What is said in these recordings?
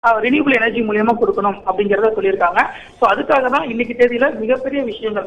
renewable energy மூலியமா கொடுக்கணும் அப்படிங்கறத சொல்லியிருக்காங்க ஸோ அதுக்காக தான் இன்னைக்கு தேதியில மிகப்பெரிய விஷயங்கள்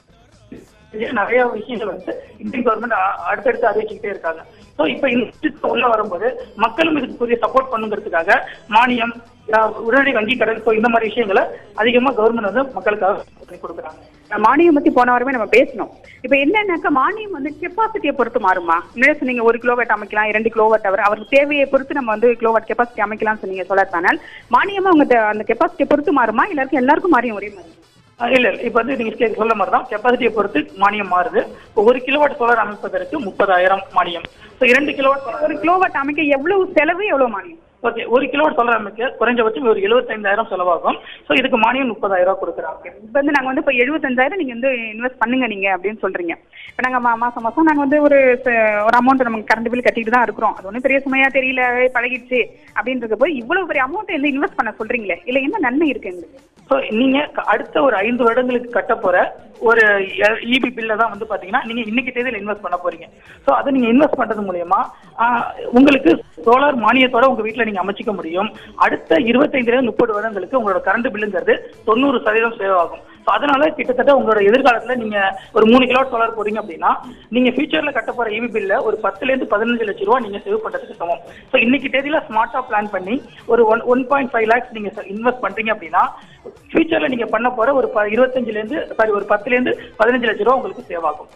இது நிறைய விஷயங்கள் வந்து இந்தியன் கவர்மெண்ட் அடுத்தடுத்து அறிவிச்சுக்கிட்டே இருக்காங்க ஸோ இப்போ இந்த திட்டத்துக்கு உள்ள வரும்போது மக்களும் இதுக்குரிய சப்போர்ட் பண்ணுங்கிறதுக்காக மானியம் அஹ், உடனடி வங்கி கடன் ஸோ இந்த மாதிரி விஷயங்களை அதிகமா கவர்மெண்ட் வந்து மக்களுக்காக பண்ணி கொடுக்குறாங்க மானியம் பத்தி போன வாரமே நம்ம பேசணும் இப்ப என்னன்னாக்கா மானியம் வந்து கெப்பாசிட்டியை பொறுத்து மாறுமா முன்னாடி சொன்னீங்க ஒரு கிலோவாட் அமைக்கலாம் இரண்டு கிலோவாட் அவர் அவருக்கு தேவையை பொறுத்து நம்ம வந்து கிலோவாட் கெப்பாசிட்டி அமைக்கலாம் சொன்னீங்க சோலார் பேனல் மானியமா உங்க த- அந்த கெப்பாசிட்டியை பொறுத்து மாறுமா எல்லாருக்கும் எல்லாருக்கும் மாறியும் ஒரே மாதிரி அஹ், இல்ல இல்ல இப்போ வந்து நீங்க கே- சொல்ல மாதிரி தான் கெப்பாசிட்டியை பொறுத்து மானியம் மாறுது இப்போ ஒரு கிலோவாட் சோலார் அமைப்பதற்கு முப்பதாயிரம் மானியம் ஸோ இரண்டு கிலோவாட் ஒரு கிலோவாட் அமைக்க எவ்வளவு செலவு எவ்வளவு மானியம் ஓகே ஒரு கிலோவாட் சோலார் அமைக்க குறைஞ்சபட்சம் ஒரு எழுபத்தைந்தாயிரம் செலவாகும் ஸோ இதுக்கு மானியம் முப்பதாயிரம் ரூபாய் கொடுக்குறாங்க இப்போ வந்து நாங்க வந்து இப்போ எழுபத்தஞ்சாயிரம் நீங்க வந்து இன்வெஸ்ட் பண்ணுங்க நீங்க அப்படின்னு சொல்றீங்க இப்போ நாங்க மா- மாசம் மாசம் நாங்க வந்து ஒரு ச- ஒரு அமௌண்ட் நமக்கு கரண்ட் பில் கட்டிட்டு தான் இருக்கிறோம் அது ஒன்றும் பெரிய சுமையா தெரியல பழகிடுச்சு அப்படின்றத போய் இவ்வளவு பெரிய அமௌண்ட் வந்து இன்வெஸ்ட் பண்ண சொல்றீங்களே இல்ல என்ன நன்மை இருக்கு எங்களுக்கு ஸோ நீங்க க- அடுத்த ஒரு ஐந்து வருடங்களுக்கு கட்ட போற ஒரு இபி பில்ல தான் வந்து பாத்தீங்கன்னா நீங்க இன்னைக்கு தேதியில இன்வெஸ்ட் பண்ண போறீங்க ஸோ அதை நீங்க இன்வெஸ்ட் பண்றது மூலியமா ஆஹ், உங்களுக்கு சோலார் மானியத்தோட உங்க வீட்ல நீங்க அமைச்சிக்க முடியும் அடுத்த இருபத்தைந்துல இருந்து முப்பது வருடங்களுக்கு உங்களோட கரண்ட் பில்லுங்கிறது தொண்ணூறு சதவீதம் சேவ் ஆகும் ஸோ அதனால கிட்டத்தட்ட உங்களோட எதிர்காலத்துல நீங்க ஒரு மூணு கிலோ சோலார் போறீங்க அப்படின்னா நீங்க ஃபியூச்சர்ல கட்ட போற இபி பில்ல ஒரு பத்துல இருந்து பதினஞ்சு லட்சம் ரூபாய் நீங்க சேவ் பண்றதுக்கு சமம் ஸோ இன்னைக்கு தேதியில ஸ்மார்ட்டா பிளான் பண்ணி ஒரு one one point five lakhs நீங்க இன்வெஸ்ட் பண்றீங்க அப்படின்னா ஃபியூச்சர்ல நீங்க பண்ண போற ஒரு ப- இருபத்தஞ்சுல இருந்து சாரி ஒரு பத்துல இருந்து பதினஞ்சு லட்சம் ரூபாய் உங்களுக்கு சேவ் ஆகும்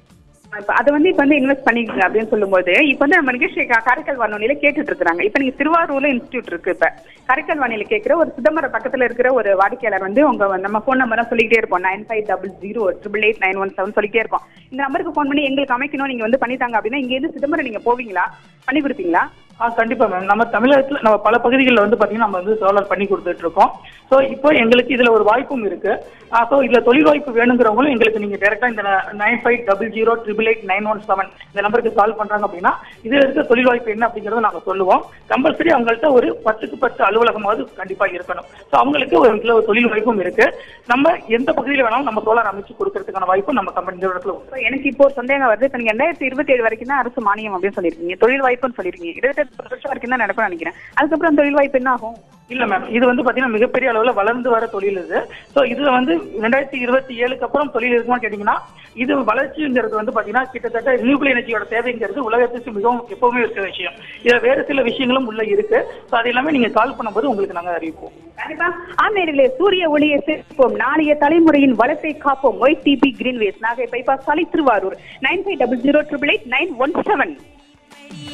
இப்ப அதை வந்து இப்ப வந்து இன்வெஸ்ட் பண்ணிக்கங்க அப்படின்னு சொல்லும்போது இப்ப வந்து நம்ம நிகழ்ச்சி கா- காரைக்கால் வானொலியில கேட்டுட்டு இருக்காங்க இப்ப நீங்க திருவாரூர்ல இன்ஸ்டியூட் இருக்கு இப்ப காரைக்கால் வானொலியில கேட்கிற ஒரு சிதம்பரம் பக்கத்துல இருக்கிற ஒரு வாடிக்கையாளர் வந்து உங்க நம்ம ஃபோன் நம்பர் சொல்லிக்கிட்டே இருப்போம் nine five double zero triple eight nine one seven சொல்லிட்டே இருக்கோம் இந்த நம்பருக்கு ஃபோன் பண்ணி எங்களுக்கு அமைக்கணும் நீங்க வந்து பண்ணித்தாங்க அப்படின்னா இங்க இருந்து சிதம்பரம் நீங்க போவீங்களா பண்ணி கொடுப்பீங்களா ஆ கண்டிப்பா மேம் நம்ம தமிழகத்துல நம்ம பல பகுதிகளில் வந்து பாத்தீங்கன்னா நம்ம வந்து சோலார் பண்ணி கொடுத்துட்டு இருக்கோம் ஸோ இப்போ எங்களுக்கு இதுல ஒரு வாய்ப்பும் இருக்கு ஸோ இதுல தொழில் வாய்ப்பு வேணுங்கிறவங்களும் எங்களுக்கு நீங்க டேரக்டா இந்த nine five double zero triple eight nine one seven இந்த நம்பருக்கு கால் பண்றாங்க அப்படின்னா இதுல இருக்க தொழில் வாய்ப்பு என்ன அப்படிங்கறத நாங்க சொல்லுவோம் கம்பல்சரி அவங்கள்ட்ட ஒரு பத்துக்கு பத்து அலுவலகமாவது கண்டிப்பா இருக்கணும் ஸோ அவங்களுக்கு ஒரு இதுல ஒரு தொழில் வாய்ப்பும் இருக்கு நம்ம எந்த பகுதியில் வேணாலும் நம்ம சோலார் அமைச்சு கொடுக்கறதுக்கான வாய்ப்பும் நம்ம கம்பெனி நிறுவனத்துல உண்டு இப்ப எனக்கு இப்போ ஒரு சந்தேகம் வருது இப்ப நீங்க ரெண்டாயிரத்தி இருபத்தி ஏழு வரைக்கும் தான் அரசு மானியம் அப்படின்னு சொல்லிருக்கீங்க தொழில் வாய்ப்புன்னு சொல்லிருக்கீங்க இருபத்தெட்டு வருஷம் வரைக்கும் தான் நடக்கும்னு நினைக்கிறேன் அதுக்கப்புறம் தொழில் வாய்ப்பு என்ன ஆகும் இல்ல மேம் இது வந்து பாத்தீங்கன்னா மிகப்பெரிய அளவுல வளர்ந்து வர தொழில் இது சோ இதுல வந்து ரெண்டாயிரத்தி இருபத்தி ஏழுக்கு அப்புறம் தொழில் இருக்குமான்னு கேட்டீங்கன்னா இது வளர்ச்சிங்கிறது வந்து பாத்தீங்கன்னா கிட்டத்தட்ட ரினியூபிள் எனர்ஜியோட தேவைங்கிறது உலகத்துக்கு மிகவும் எப்பவுமே இருக்கிற விஷயம் இதுல வேறு சில விஷயங்களும் உள்ள இருக்கு சோ அது எல்லாமே நீங்க கால் பண்ணும்போது உங்களுக்கு நாங்க அறிவிப்போம் கண்டிப்பா ஆன்லைனிலே சூரிய ஒளியை சேர்ப்போம் நாளைய தலைமுறையின் வளத்தை காப்போம் Y DP Greenways Nagai bypass சாலை Thiruvarur nine five double zero triple eight nine one seven